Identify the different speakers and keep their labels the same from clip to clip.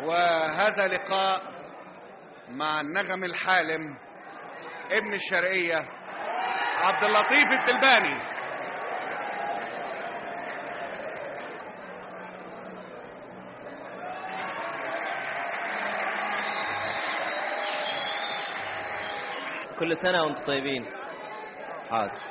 Speaker 1: وهذا لقاء مع النغم الحالم ابن الشرقية عبد اللطيف التلباني
Speaker 2: كل سنة وانتم طيبين حاضر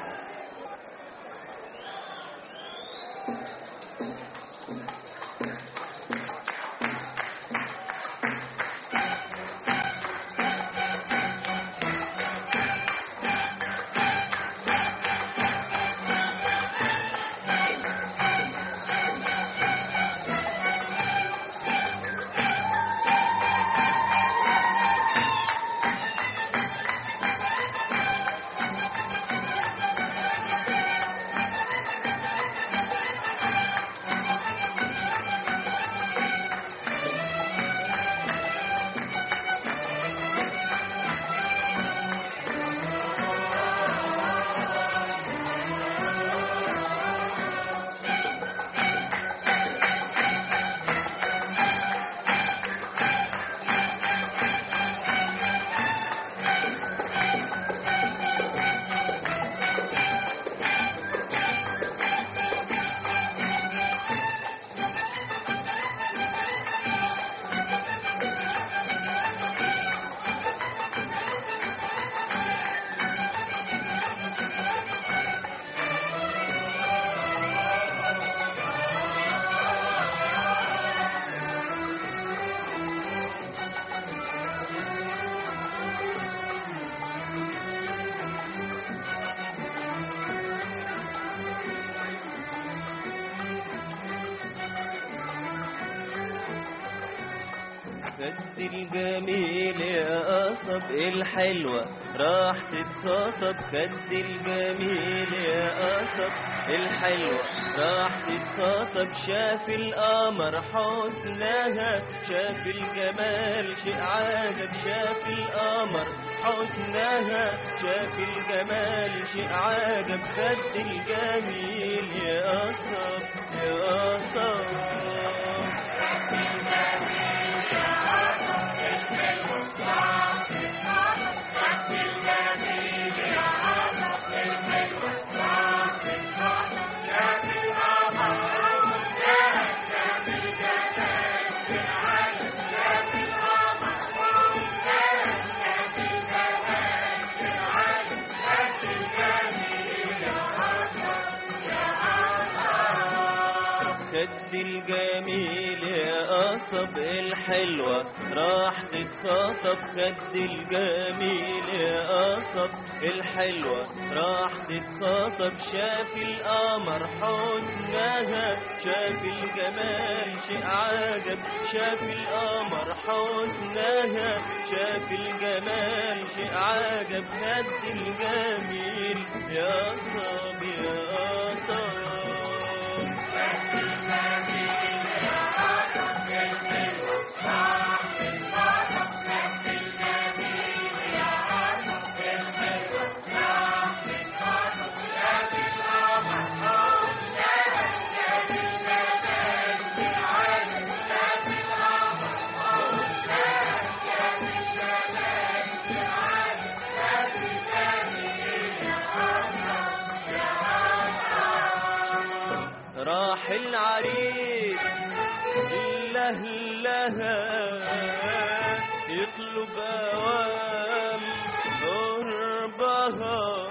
Speaker 2: خد الجميل يا قصب الحلوة راح تتخطب خد الجميل يا قصب الحلوة راح تتخطب شاف القمر حسنها شاف الجمال شيء عجب شاف القمر حسنها شاف الجمال شيء عجب خد الجميل يا قصب يا قصب خد الجميل يا قصب الحلوة راح تتخطب خد الجميل يا قصب الحلوة راح تتخطب شاف القمر حسنها شاف الجمال شيء عجب شاف القمر حسنها شاف الجمال شيء عجب خد الجميل يا صاب يا صاب راح العريس له لها يطلب اوام قربها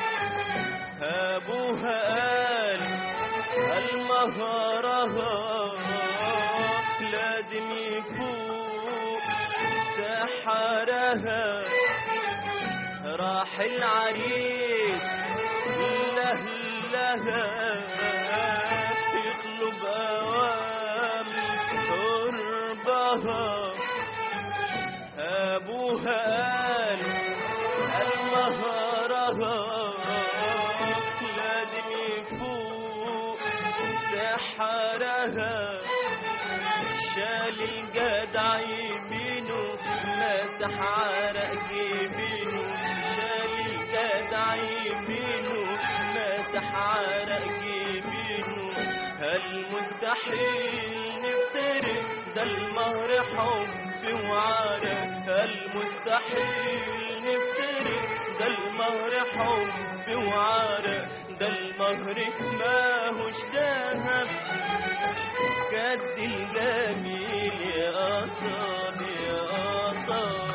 Speaker 2: ابوها قال المهرها لازم يفوق سحرها راح العريس له لها يطلب اوام قربها ابوها قال المهرها لازم يفوق سحرها شال الجدع يمينه مسح عرق جبينه شال الجدع يمينه مسح عرق جبينه هل مستحيل نفترق ده المهر حب وعارف المستحيل نفترق ده المهر حب وعارف ده المهر ماهوش دهب كد الجميل يا قصاب يا قصاب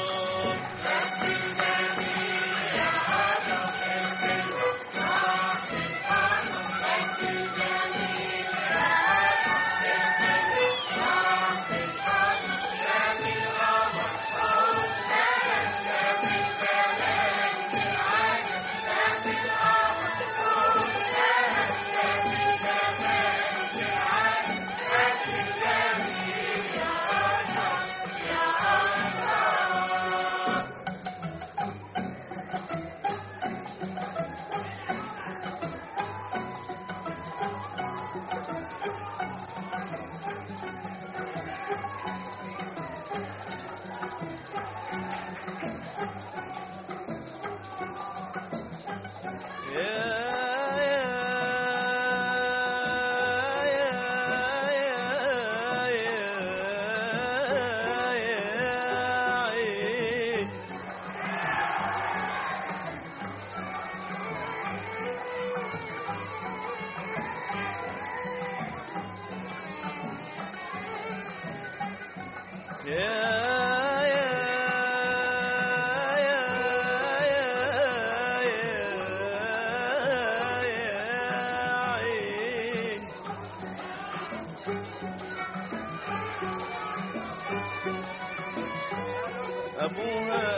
Speaker 2: أبوها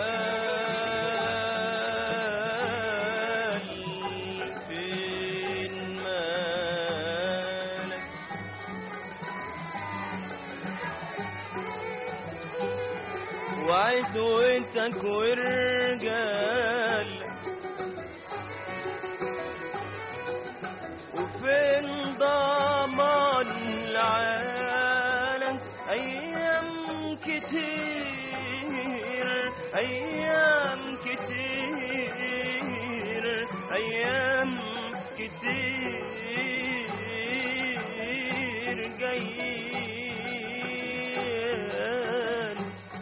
Speaker 2: قال فين مالك وعايز وانتك ورجال وفين ضمان العالم ايام كتير ايام كتير ايام كتير جايين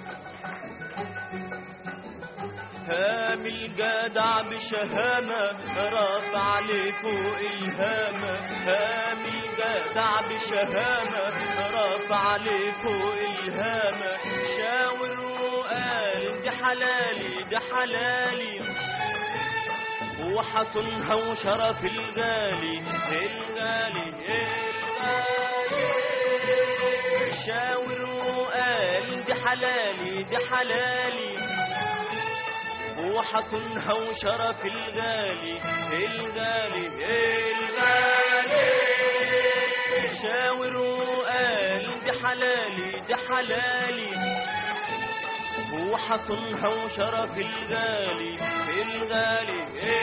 Speaker 2: هام الجدع بشهامة رافع لفوق الهامة هام الجدع بشهامة رافع لفوق الهامة شاور وقال دي حلالي دي حلالي وحصنها وشرف الغالي الغالي الغالي شاور وقال دي حلالي دي حلالي وحصنها وشرف الغالي الغالي الغالي شاور وقال دي حلالي دي حلالي وحصنها وشرف الغالي الغالي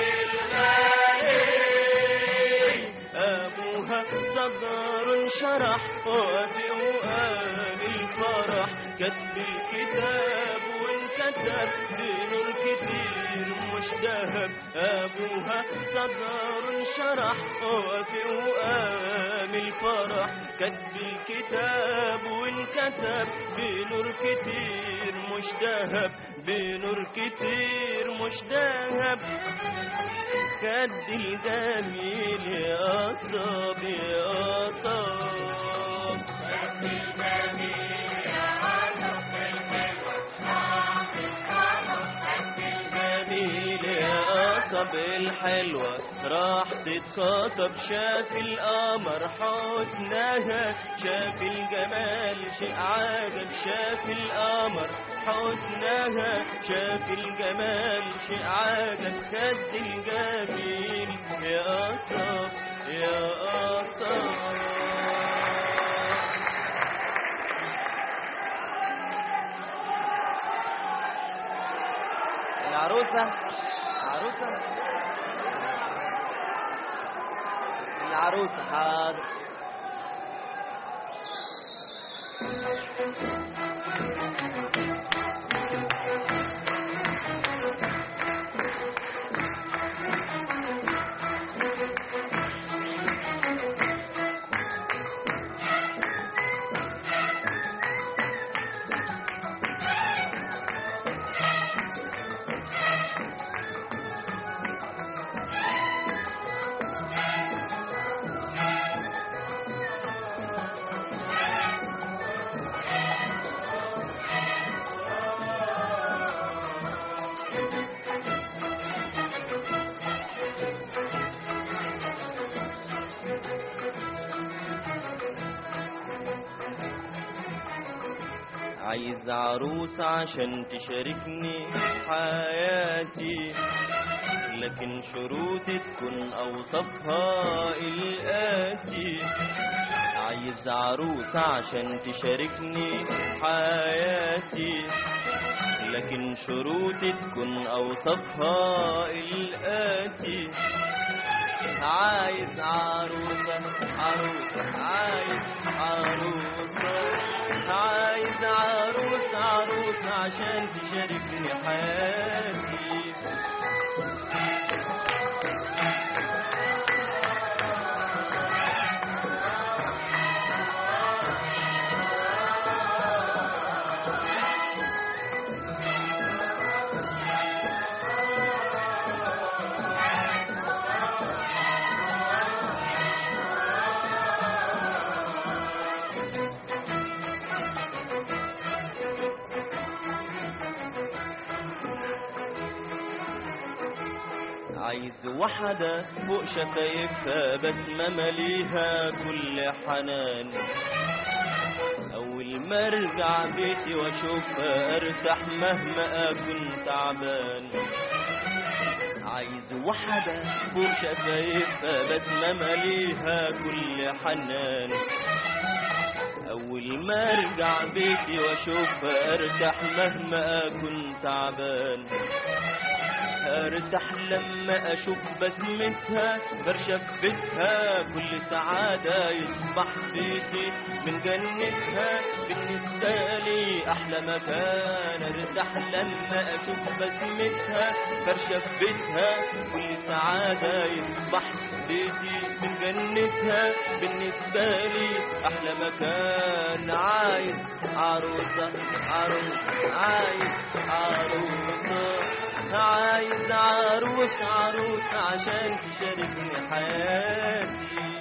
Speaker 2: الغالي أبوها صدر شرح وفي وقال الفرح كتب الكتاب وانكتب بنور كتير مش دهب أبوها صدر شرح وفي وقام الفرح كتب الكتاب وانكتب بنور كتير مش دهب بنور كتير مش دهب خد الجميل يا صاب يا صاب جميل يا قصب الحلوة راح تتخاطب شاف القمر حسنها شاف الجمال شيء عجب شاف القمر حسنها شاف الجمال شيء عجب خد الجميل يا قصب يا قصب
Speaker 3: العروسة عروسة العروسة حاضر
Speaker 2: عايز عروس عشان تشاركني حياتي لكن شروطي تكون أوصافها الآتي عايز عروس عشان تشاركني حياتي لكن شروطي تكون أوصافها الآتي عايز عروسة عروسة عايز عروسة عايز عروس عروس عشان تشاركني حياتي عايز وحدة فوق شفايفها بسمة مليها كل حنان أول ما أرجع بيتي وأشوفها أرتاح مهما أكون تعبان عايز وحدة فوق شفايفها بسمة مليها كل حنان أول ما أرجع بيتي وأشوفها أرتاح مهما أكون تعبان ارتاح لما اشوف بسمتها برشة في بيتها كل سعادة يصبح بيتي من جنتها بالنسبة لي احلى مكان ارتاح لما اشوف بسمتها برشة في بيتها كل سعادة يصبح بيتي من جنتها بالنسبة لي احلى مكان عايز عروسة عروسة عايز عروسة عايز عروس عروس عشان تشاركني حياتي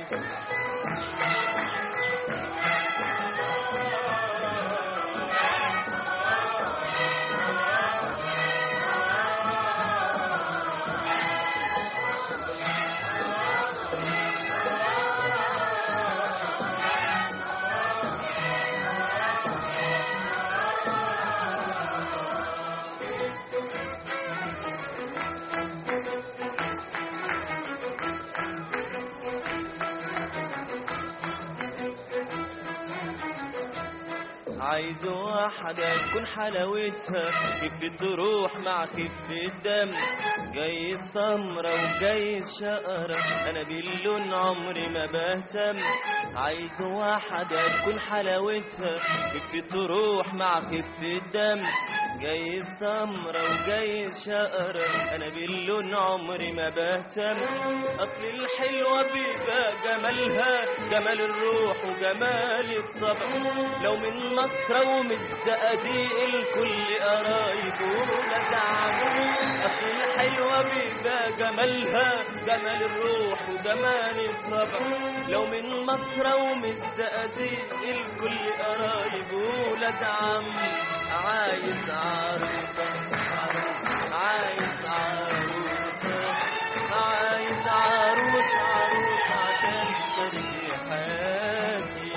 Speaker 2: عايز واحدة تكون حلاوتها خفة تروح مع خفة دم جاي سمرة وجاي شقرة أنا باللون عمري ما بهتم عايز واحدة تكون حلاوتها خفة تروح مع خفة دم جاي سمرة وجاي شقرة أنا باللون عمري ما بهتم أصل الحلوة بيبقى جمالها جمال الروح وجمال الطبع لو من مصر ومن الزقازيق الكل قرايب وولاد عمو أصل الحلوة بيبقى جمالها جمال الروح وجمال الطبع لو من مصر ومن الزقازيق الكل قرايب وولاد عم عايز عروسة عروسة عايز عروسة عايز عروس عروس عشان تشاركني حياتي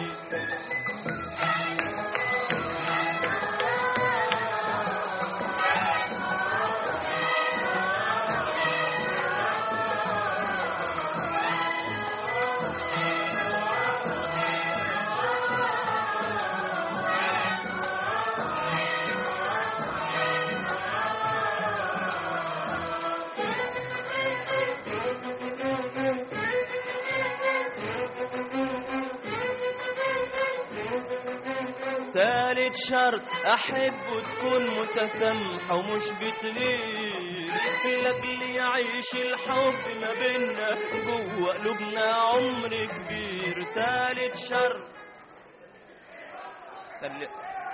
Speaker 2: تالت شرط احب تكون متسامحة ومش بتغير لاجل يعيش الحب ما بينا جوه قلوبنا عمر كبير تالت شرط خلي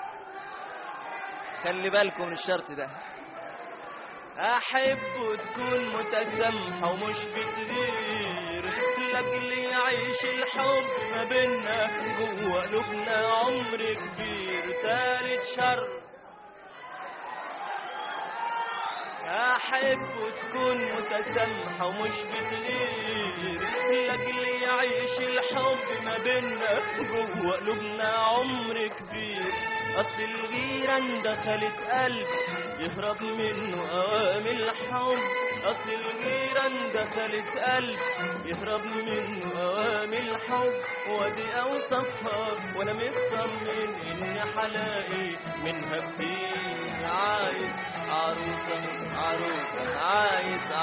Speaker 2: خلي بالكم من الشرط ده احب تكون متسامحة ومش بتغير لاجل يعيش الحب ما بينا جوه قلوبنا عمر كبير تالت شر احب تكون متسامحة ومش بتغير لاجل يعيش الحب ما بينا جوه قلوبنا عمر كبير اصل الغيرة اندخلت قلب يهرب منه اوام الحب اصل الغيرة اندخلت قلب يهرب منه اوام الحب وادي اوصفها وانا مطمن اني حلاقي منها كتير عايز عروسة عروسة عايز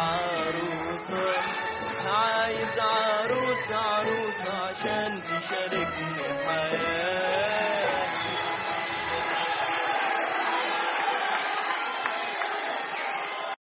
Speaker 2: عروسة عايز عروسة عروسة عشان تشاركني